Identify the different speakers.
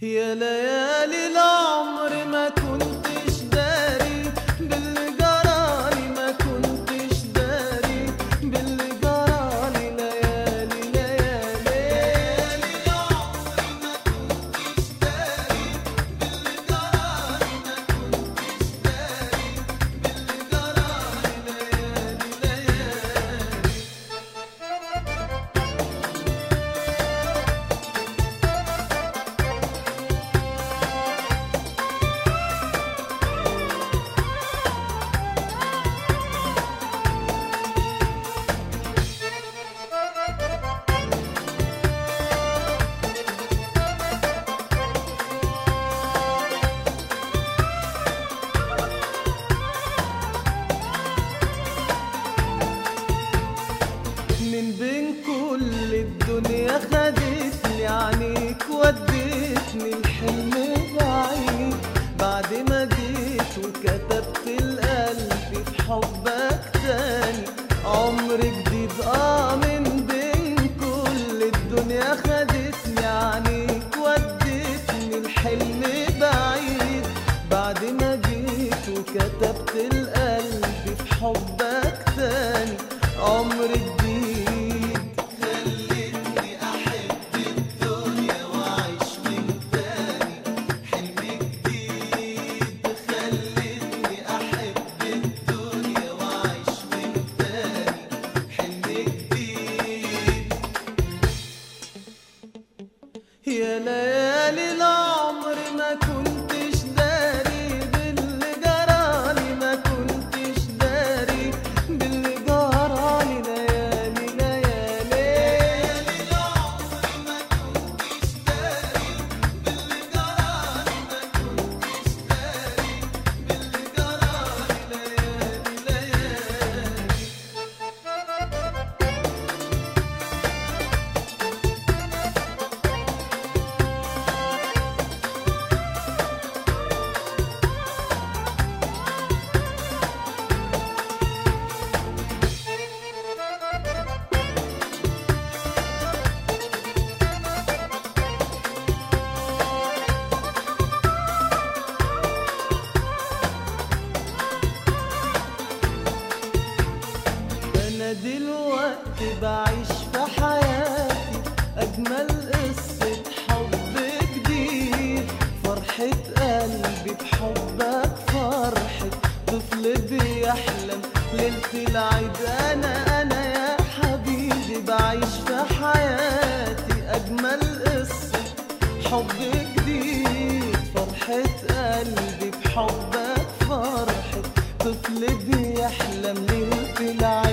Speaker 1: يا ليالي العمر ما كنتش داري باللي جرالي ما كنتش داري باللي جرالي ليالي ليالي العمر ما كنتش داري باللي جرالي ما كنتش داري باللي جرالي ليالي ليالي من بين كل الدنيا خدتني عنيك وديتني الحلم بعيد بعد ما جيت وكتبت القلب في حبك تاني عمر جديد اه من بين كل الدنيا خدتني عنيك وديتني الحلم بعيد بعد ما جيت وكتبت القلب في حبك تاني عمر جديد خلتني احب الدنيا واعيش من تاني حلم جديد خلتني احب الدنيا واعيش من تاني حلم جديد يا ليالي العمر ما كنتش داري باللي جرالي ما كنتش داري باللي جرالي ليالي ليالي العمر ما كنتش داري باللي جرالي ما كنتش داري باللي جرالي ليالي ليالي انا دلوقتي بعيش في حياتي اجمل قصة حب جديد فرحة قلبي بحبك فرحة طفل بيحلم ليلة العيد انا انا يا حبيبي بعيش في حياتي اجمل قصة حب جديد فرحة قلبي بحبك فرحة طفل بيحلم ليلة العيد